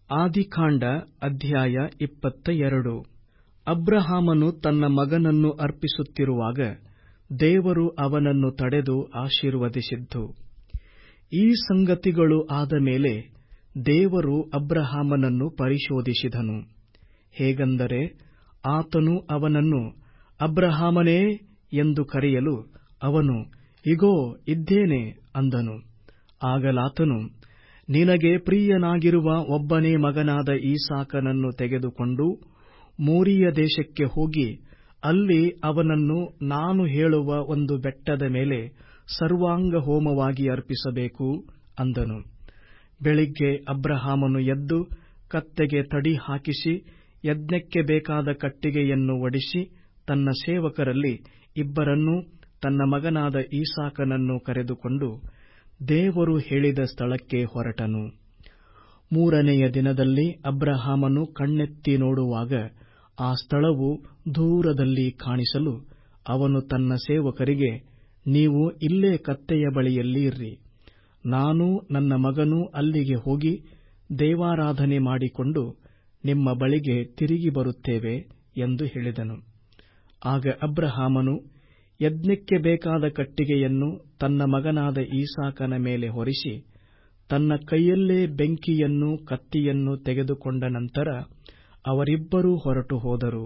ಆದಿಕಾಂಡ ಅಧ್ಯಾಯ ಇಪ್ಪತ್ತ ಅಬ್ರಹಾಮನು ತನ್ನ ಮಗನನ್ನು ಅರ್ಪಿಸುತ್ತಿರುವಾಗ ದೇವರು ಅವನನ್ನು ತಡೆದು ಆಶೀರ್ವದಿಸಿದ್ದು ಈ ಸಂಗತಿಗಳು ಆದ ಮೇಲೆ ದೇವರು ಅಬ್ರಹಾಮನನ್ನು ಪರಿಶೋಧಿಸಿದನು ಹೇಗೆಂದರೆ ಆತನು ಅವನನ್ನು ಅಬ್ರಹಾಮನೇ ಎಂದು ಕರೆಯಲು ಅವನು ಇಗೋ ಇದ್ದೇನೆ ಅಂದನು ಆಗಲಾತನು ನಿನಗೆ ಪ್ರಿಯನಾಗಿರುವ ಒಬ್ಬನೇ ಮಗನಾದ ಈಸಾಕನನ್ನು ತೆಗೆದುಕೊಂಡು ಮೋರಿಯ ದೇಶಕ್ಕೆ ಹೋಗಿ ಅಲ್ಲಿ ಅವನನ್ನು ನಾನು ಹೇಳುವ ಒಂದು ಬೆಟ್ಟದ ಮೇಲೆ ಸರ್ವಾಂಗ ಹೋಮವಾಗಿ ಅರ್ಪಿಸಬೇಕು ಅಂದನು ಬೆಳಿಗ್ಗೆ ಅಬ್ರಹಾಮನು ಎದ್ದು ಕತ್ತೆಗೆ ತಡಿ ಹಾಕಿಸಿ ಯಜ್ಞಕ್ಕೆ ಬೇಕಾದ ಕಟ್ಟಿಗೆಯನ್ನು ಒಡಿಸಿ ತನ್ನ ಸೇವಕರಲ್ಲಿ ಇಬ್ಬರನ್ನೂ ತನ್ನ ಮಗನಾದ ಈಸಾಕನನ್ನು ಕರೆದುಕೊಂಡು ದೇವರು ಹೇಳಿದ ಸ್ಥಳಕ್ಕೆ ಹೊರಟನು ಮೂರನೆಯ ದಿನದಲ್ಲಿ ಅಬ್ರಹಾಮನು ಕಣ್ಣೆತ್ತಿ ನೋಡುವಾಗ ಆ ಸ್ಥಳವು ದೂರದಲ್ಲಿ ಕಾಣಿಸಲು ಅವನು ತನ್ನ ಸೇವಕರಿಗೆ ನೀವು ಇಲ್ಲೇ ಕತ್ತೆಯ ಬಳಿಯಲ್ಲಿ ಇರ್ರಿ ನಾನೂ ನನ್ನ ಮಗನೂ ಅಲ್ಲಿಗೆ ಹೋಗಿ ದೇವಾರಾಧನೆ ಮಾಡಿಕೊಂಡು ನಿಮ್ಮ ಬಳಿಗೆ ತಿರುಗಿ ಬರುತ್ತೇವೆ ಎಂದು ಹೇಳಿದನು ಆಗ ಅಬ್ರಹಾಮನು ಯಜ್ಞಕ್ಕೆ ಬೇಕಾದ ಕಟ್ಟಿಗೆಯನ್ನು ತನ್ನ ಮಗನಾದ ಈಸಾಕನ ಮೇಲೆ ಹೊರಿಸಿ ತನ್ನ ಕೈಯಲ್ಲೇ ಬೆಂಕಿಯನ್ನೂ ಕತ್ತಿಯನ್ನು ತೆಗೆದುಕೊಂಡ ನಂತರ ಅವರಿಬ್ಬರೂ ಹೊರಟು ಹೋದರು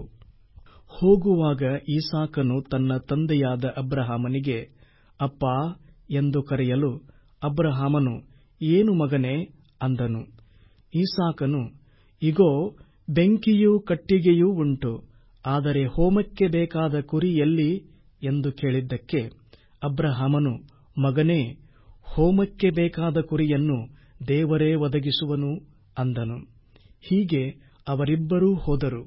ಹೋಗುವಾಗ ಈಸಾಕನು ತನ್ನ ತಂದೆಯಾದ ಅಬ್ರಹಾಮನಿಗೆ ಅಪ್ಪಾ ಎಂದು ಕರೆಯಲು ಅಬ್ರಹಾಮನು ಏನು ಮಗನೇ ಅಂದನು ಈಸಾಕನು ಇಗೋ ಬೆಂಕಿಯೂ ಕಟ್ಟಿಗೆಯೂ ಉಂಟು ಆದರೆ ಹೋಮಕ್ಕೆ ಬೇಕಾದ ಕುರಿ ಎಲ್ಲಿ ಎಂದು ಕೇಳಿದ್ದಕ್ಕೆ ಅಬ್ರಹಾಮನು ಮಗನೇ ಹೋಮಕ್ಕೆ ಬೇಕಾದ ಕುರಿಯನ್ನು ದೇವರೇ ಒದಗಿಸುವನು ಅಂದನು ಹೀಗೆ ಅವರಿಬ್ಬರೂ ಹೋದರು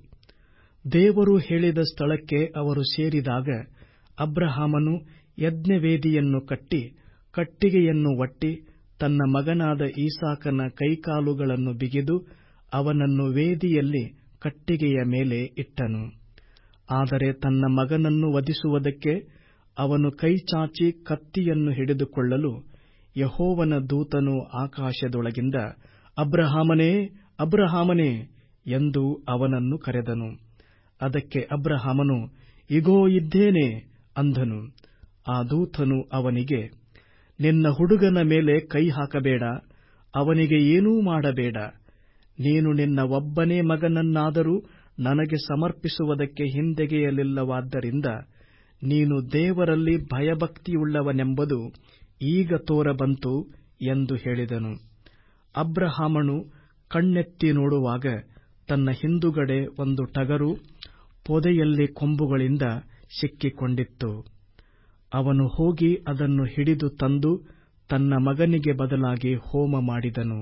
ದೇವರು ಹೇಳಿದ ಸ್ಥಳಕ್ಕೆ ಅವರು ಸೇರಿದಾಗ ಅಬ್ರಹಾಮನು ಯಜ್ಞವೇದಿಯನ್ನು ಕಟ್ಟಿ ಕಟ್ಟಿಗೆಯನ್ನು ಒಟ್ಟಿ ತನ್ನ ಮಗನಾದ ಈಸಾಕನ ಕೈಕಾಲುಗಳನ್ನು ಬಿಗಿದು ಅವನನ್ನು ವೇದಿಯಲ್ಲಿ ಕಟ್ಟಿಗೆಯ ಮೇಲೆ ಇಟ್ಟನು ಆದರೆ ತನ್ನ ಮಗನನ್ನು ವಧಿಸುವುದಕ್ಕೆ ಅವನು ಕೈಚಾಚಿ ಕತ್ತಿಯನ್ನು ಹಿಡಿದುಕೊಳ್ಳಲು ಯಹೋವನ ದೂತನು ಆಕಾಶದೊಳಗಿಂದ ಅಬ್ರಹಾಮನೇ ಅಬ್ರಹಾಮನೇ ಎಂದು ಅವನನ್ನು ಕರೆದನು ಅದಕ್ಕೆ ಅಬ್ರಹಾಮನು ಇಗೋ ಇದ್ದೇನೆ ಅಂದನು ಆ ದೂತನು ಅವನಿಗೆ ನಿನ್ನ ಹುಡುಗನ ಮೇಲೆ ಕೈ ಹಾಕಬೇಡ ಅವನಿಗೆ ಏನೂ ಮಾಡಬೇಡ ನೀನು ನಿನ್ನ ಒಬ್ಬನೇ ಮಗನನ್ನಾದರೂ ನನಗೆ ಸಮರ್ಪಿಸುವುದಕ್ಕೆ ಹಿಂದೆಗೆಯಲಿಲ್ಲವಾದ್ದರಿಂದ ನೀನು ದೇವರಲ್ಲಿ ಭಯಭಕ್ತಿಯುಳ್ಳವನೆಂಬುದು ಈಗ ತೋರಬಂತು ಎಂದು ಹೇಳಿದನು ಅಬ್ರಹಾಮನು ಕಣ್ಣೆತ್ತಿ ನೋಡುವಾಗ ತನ್ನ ಹಿಂದುಗಡೆ ಒಂದು ಟಗರು ಪೊದೆಯಲ್ಲಿ ಕೊಂಬುಗಳಿಂದ ಸಿಕ್ಕಿಕೊಂಡಿತ್ತು ಅವನು ಹೋಗಿ ಅದನ್ನು ಹಿಡಿದು ತಂದು ತನ್ನ ಮಗನಿಗೆ ಬದಲಾಗಿ ಹೋಮ ಮಾಡಿದನು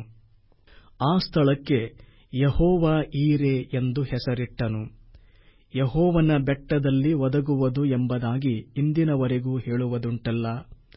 ಆ ಸ್ಥಳಕ್ಕೆ ಯಹೋವ ಈರೆ ಎಂದು ಹೆಸರಿಟ್ಟನು ಯಹೋವನ ಬೆಟ್ಟದಲ್ಲಿ ಒದಗುವುದು ಎಂಬುದಾಗಿ ಇಂದಿನವರೆಗೂ ಹೇಳುವುದುಂಟಲ್ಲ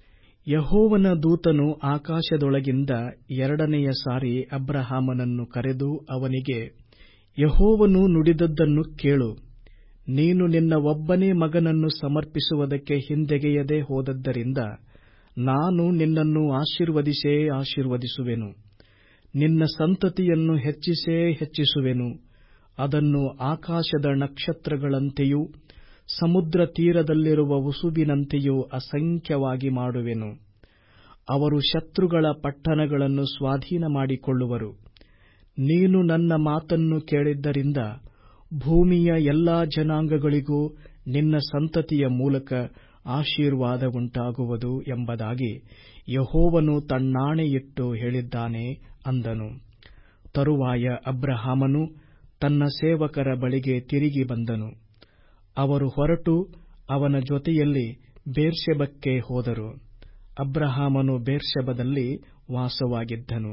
ಯಹೋವನ ದೂತನು ಆಕಾಶದೊಳಗಿಂದ ಎರಡನೆಯ ಸಾರಿ ಅಬ್ರಹಾಮನನ್ನು ಕರೆದು ಅವನಿಗೆ ಯಹೋವನು ನುಡಿದದ್ದನ್ನು ಕೇಳು ನೀನು ನಿನ್ನ ಒಬ್ಬನೇ ಮಗನನ್ನು ಸಮರ್ಪಿಸುವುದಕ್ಕೆ ಹಿಂದೆಗೆಯದೆ ಹೋದದ್ದರಿಂದ ನಾನು ನಿನ್ನನ್ನು ಆಶೀರ್ವದಿಸೇ ಆಶೀರ್ವದಿಸುವೆನು ನಿನ್ನ ಸಂತತಿಯನ್ನು ಹೆಚ್ಚಿಸೇ ಹೆಚ್ಚಿಸುವೆನು ಅದನ್ನು ಆಕಾಶದ ನಕ್ಷತ್ರಗಳಂತೆಯೂ ಸಮುದ್ರ ತೀರದಲ್ಲಿರುವ ಉಸುಬಿನಂತೆಯೂ ಅಸಂಖ್ಯವಾಗಿ ಮಾಡುವೆನು ಅವರು ಶತ್ರುಗಳ ಪಟ್ಟಣಗಳನ್ನು ಸ್ವಾಧೀನ ಮಾಡಿಕೊಳ್ಳುವರು ನೀನು ನನ್ನ ಮಾತನ್ನು ಕೇಳಿದ್ದರಿಂದ ಭೂಮಿಯ ಎಲ್ಲಾ ಜನಾಂಗಗಳಿಗೂ ನಿನ್ನ ಸಂತತಿಯ ಮೂಲಕ ಆಶೀರ್ವಾದವುಂಟಾಗುವುದು ಎಂಬುದಾಗಿ ಯಹೋವನು ತಣ್ಣಾಣೆಯಿಟ್ಟು ಹೇಳಿದ್ದಾನೆ ಅಂದನು ತರುವಾಯ ಅಬ್ರಹಾಮನು ತನ್ನ ಸೇವಕರ ಬಳಿಗೆ ತಿರುಗಿ ಬಂದನು ಅವರು ಹೊರಟು ಅವನ ಜೊತೆಯಲ್ಲಿ ಬೇರ್ಷೆಬಕ್ಕೆ ಹೋದರು ಅಬ್ರಹಾಮನು ಬೇರ್ಷೆಬದಲ್ಲಿ ವಾಸವಾಗಿದ್ದನು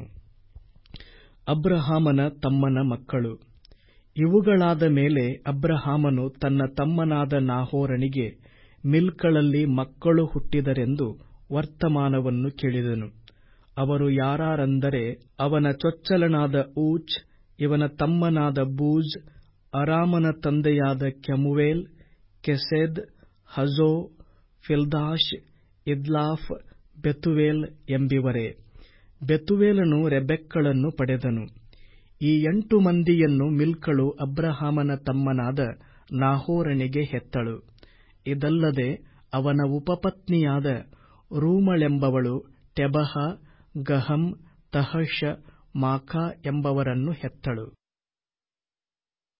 ಅಬ್ರಹಾಮನ ತಮ್ಮನ ಮಕ್ಕಳು ಇವುಗಳಾದ ಮೇಲೆ ಅಬ್ರಹಾಮನು ತನ್ನ ತಮ್ಮನಾದ ನಾಹೋರನಿಗೆ ಮಿಲ್ಕಳಲ್ಲಿ ಮಕ್ಕಳು ಹುಟ್ಟಿದರೆಂದು ವರ್ತಮಾನವನ್ನು ಕೇಳಿದನು ಅವರು ಯಾರಾರೆಂದರೆ ಅವನ ಚೊಚ್ಚಲನಾದ ಊಚ್ ಇವನ ತಮ್ಮನಾದ ಬೂಜ್ ಅರಾಮನ ತಂದೆಯಾದ ಕೆಮುವೇಲ್ ಕೆಸೆದ್ ಹಜೋ ಫಿಲ್ದಾಷ್ ಇದ್ಲಾಫ್ ಬೆತುವೇಲ್ ಎಂಬಿವರೇ ಬೆತುವೇಲನು ರೆಬೆಕ್ಕಳನ್ನು ಪಡೆದನು ಈ ಎಂಟು ಮಂದಿಯನ್ನು ಮಿಲ್ಕಳು ಅಬ್ರಹಾಮನ ತಮ್ಮನಾದ ನಾಹೋರನಿಗೆ ಹೆತ್ತಳು ಇದಲ್ಲದೆ ಅವನ ಉಪಪತ್ನಿಯಾದ ರೂಮಳೆಂಬವಳು ಟೆಬಹ ಗಹಮ್ ತಹಷ ಮಾಕಾ ಎಂಬವರನ್ನು ಹೆತ್ತಳು